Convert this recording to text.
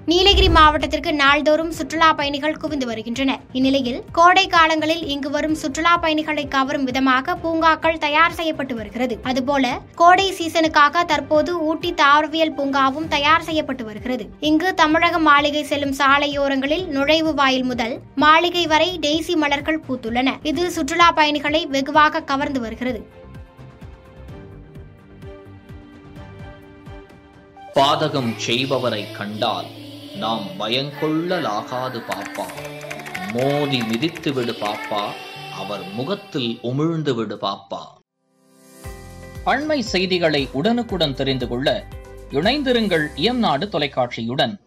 நீலகிரி மாவட்டத்திற்கு நாள்தோறும் சுற்றுலா பயணிகள் குவிந்து வருகின்றனர் இந்நிலையில் கோடை காலங்களில் இங்கு வரும் சுற்றுலா பயணிகளை கவரும் விதமாக பூங்காக்கள் தயார் செய்யப்பட்டு வருகிறது அதுபோல கோடை சீசனுக்காக தற்போது ஊட்டி தாவரவியல் பூங்காவும் தயார் செய்யப்பட்டு வருகிறது இங்கு தமிழக மாளிகை செல்லும் சாலையோரங்களில் நுழைவு வாயில் முதல் மாளிகை வரை டெய்சி மலர்கள் பூத்துள்ளன இது சுற்றுலா பயணிகளை வெகுவாக கவர்ந்து வருகிறது பாதகம் செய்பவரை கண்டால் நாம் பயங்கொள்ளலாகாது பாப்பா மோதி மிதித்து விடு பாப்பா அவர் முகத்தில் உமிழ்ந்து விடு பாப்பா அண்மை செய்திகளை உடனுக்குடன் தெரிந்து கொள்ள இணைந்திருங்கள் இயம்நாடு தொலைக்காட்சியுடன்